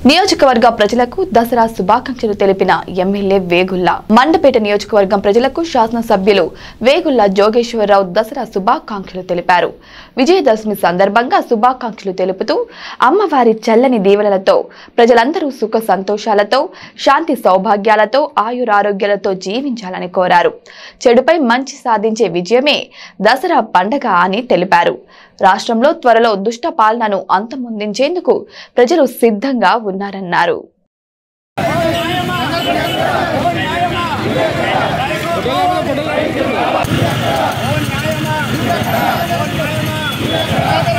నియోజకవర్గ ప్రజలకు దసరా శుభాకాంక్షలు తెలిపిన ఎమ్మెల్యే వేగుల్లా మండపేట నియోజకవర్గం ప్రజలకు శాసనసభ్యులు వేగుల్లా జోగేశ్వరరావు దసరా శుభాకాంక్షలు తెలిపారు విజయదశమి సందర్భంగా శుభాకాంక్షలు తెలుపుతూ అమ్మవారి చల్లని దీవెనలతో ప్రజలందరూ సుఖ సంతోషాలతో శాంతి సౌభాగ్యాలతో ఆయురారోగ్యాలతో జీవించాలని కోరారు చెడుపై మంచి సాధించే విజయమే దసరా పండగ అని తెలిపారు రాష్ట్రంలో త్వరలో దుష్ట పాలనను అంతమొందించేందుకు ప్రజలు సిద్ధంగా ఉన్నారన్నారు ఫోటోలు